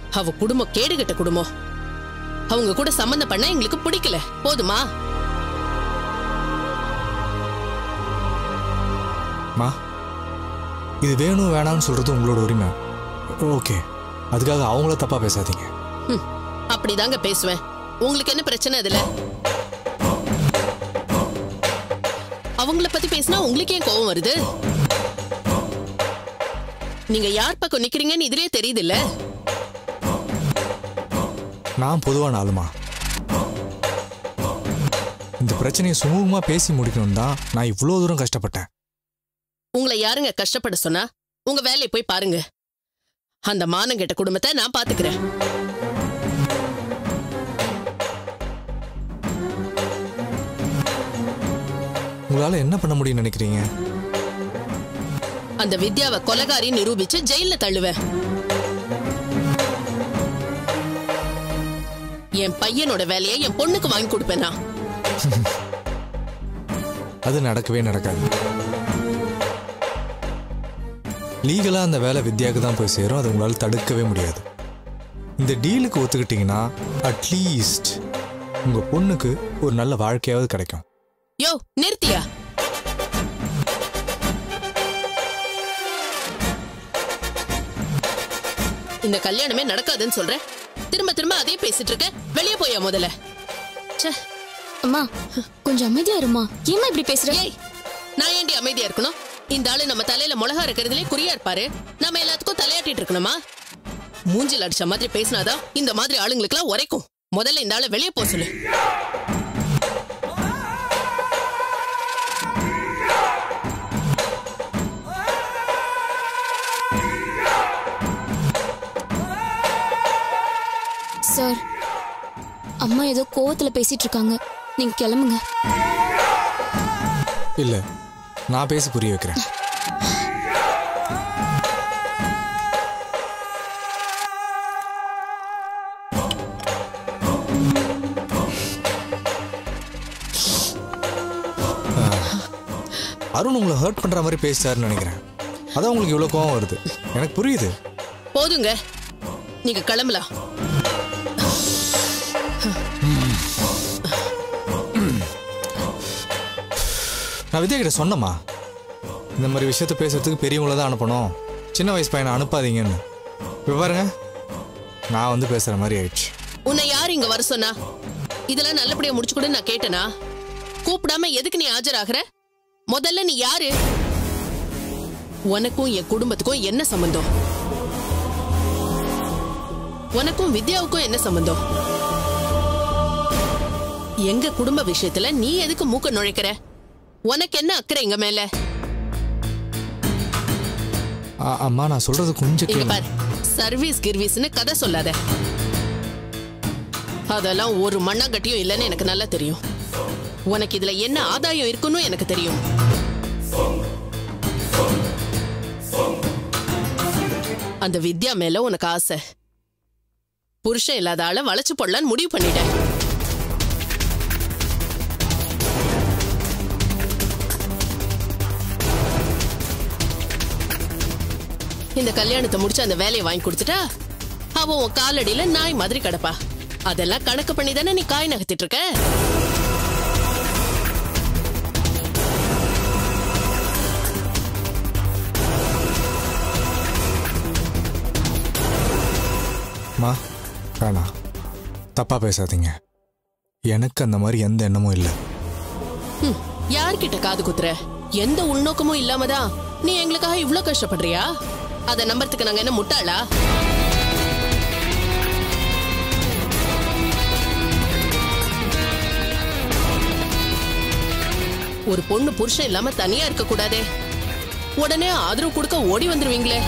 அவ குடும்பம் கேடுகட்ட குடும்பம் அவங்க கூட சம்பந்தம் பண்ண எங்களுக்கு பிடிக்கல போதுமா மா இது வேணும் வேணாம்னு சொல்றது உங்களோட உரிமை ஓகே அதுக்காக அவங்கள தப்பா பேசாதீங்க ஹம், அப்படிதாங்க பேசுவேன் உங்களுக்கு என்ன பிரச்சனை அதுல அவங்கள பத்தி பேசினா உங்களுக்கு ஏன் கோவம் வருது நீங்க யார் பக்கம் நிக்கிறீங்கன்னு இதுலயே தெரியுது இல்ல நான் பொதுவான ஆளுமா இந்த பிரச்சனையை சுமூகமா பேசி முடிக்கணும் தான் நான் இவ்வளோ தூரம் கஷ்டப்பட்டேன் உங்களை யாருங்க கஷ்டப்பட சொன்னா உங்க வேலையை போய் பாருங்க அந்த மானங்கெட்ட குடும்பத்தை நான் பாத்துக்கிறேன் உங்களால என்ன பண்ண முடியும்னு நினைக்கிறீங்க அந்த வித்யாவை கொலகாரி நிரூபிச்சு ஜெயில தள்ளுவேன் என் பையனோட வேலையை என் பொண்ணுக்கு வாங்கி கொடுப்பேன் நான் அது நடக்கவே நடக்காது லீகலா அந்த வேலை வித்யாவுக்கு தான் போய் சேரும் அது உங்களால் தடுக்கவே முடியாது இந்த டீலுக்கு ஒத்துக்கிட்டீங்கன்னா அட்லீஸ்ட் உங்க பொண்ணுக்கு ஒரு நல்ல வாழ்க்கையாவது கிடைக்கும் யோ நிறுத்தியா இந்த கல்யாணமே நடக்காதுன்னு சொல்றேன் திரும்ப திரும்ப அதே பேசிட்டு இருக்க வெளியே போயா முதல்ல ச்சே அம்மா கொஞ்சம் அமைதியா இருமா ஏம்மா இப்படி பேசுற ஏய் நான் ஏண்டி அமைதியா இருக்கணும் இந்த ஆளு நம்ம தலையில மிளகா இருக்கிறதுலே குறியா இருப்பாரு நம்ம எல்லாத்துக்கும் தலையாட்டிட்டு இருக்கணுமா மூஞ்சில் அடிச்ச மாதிரி பேசினாதான் இந்த மாதிரி ஆளுங்களுக்குலாம் உரைக்கும் முதல்ல இந்த ஆளை வெளியே போக சொல்லு சார் அம்மா ஏதோ கோவத்துல பேசிட்டு இருக்காங்க நீங்க கிளம்புங்க இல்ல நான் பேசி புரிய வைக்கிறேன் ஆ, அருண் உங்களை ஹர்ட் பண்ற மாதிரி பேசிட்டாருன்னு நினைக்கிறேன் அதான் உங்களுக்கு இவ்வளவு கோவம் வருது எனக்கு புரியுது போதுங்க நீங்க கிளம்பலாம் நான் வித்யா கிட்ட சொன்னேம்மா இந்த மாதிரி விஷயத்த பேசுறதுக்கு பெரியவங்கள தான் அனுப்பணும் சின்ன வயசு பையனை அனுப்பாதீங்கன்னு இப்போ பாருங்க நான் வந்து பேசுற மாதிரி ஆயிடுச்சு உன்னை யார் இங்க வர சொன்னா இதெல்லாம் நல்லபடியா முடிச்சுக்கூட நான் கேட்டனா கூப்பிடாம எதுக்கு நீ ஆஜராகிற முதல்ல நீ யாரு உனக்கும் என் குடும்பத்துக்கும் என்ன சம்பந்தம் உனக்கும் வித்யாவுக்கும் என்ன சம்பந்தம் எங்க குடும்ப விஷயத்துல நீ எதுக்கு மூக்க நுழைக்கிற உனக்கு என்ன அக்கறை எங்க மேல ஆ- அம்மா நான் சொல்றது கொஞ்சம் இங்க கேளு பாரு சர்வீஸ் கிர்வீஸ்னு கதை சொல்லாத அதெல்லாம் ஒரு மண்ணாங்கட்டியும் இல்லைன்னு எனக்கு நல்லா தெரியும் உனக்கு இதுல என்ன ஆதாயம் இருக்குன்னு எனக்கு தெரியும் அந்த வித்யா மேல உனக்கு ஆசை புருஷன் இல்லாத ஆள வளைச்சு போடலான்னு முடிவு பண்ணிட்டேன் இந்த கல்யாணத்தை முடிச்சு அந்த வேலையை வாங்கி கொடுத்துட்டா அவ உன் காலடியில நாய் மாதிரி கிடப்பா அதெல்லாம் கணக்கு பண்ணி தானே நீ காய் நகர்த்திட்டு இருக்க மா வேணாம் தப்பா பேசாதீங்க எனக்கு அந்த மாதிரி எந்த எண்ணமும் இல்லை ஹம், யார்கிட்ட காது குத்துற எந்த உள்நோக்கமும் இல்லாமதான் நீ எங்களுக்காக இவ்ளோ கஷ்டப்படுறியா அத நம்புறதுக்கு நாங்க என்ன முட்டாளா ஒரு பொண்ணு புருஷன் இல்லாம தனியா இருக்க கூடாதே உடனே ஆதரவு கொடுக்க ஓடி வந்துருவீங்களே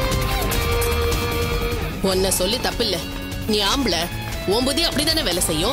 உன்னை சொல்லி தப்பில்ல நீ ஆம்பளை உன் புத்தி அப்படிதானே வேலை செய்யும்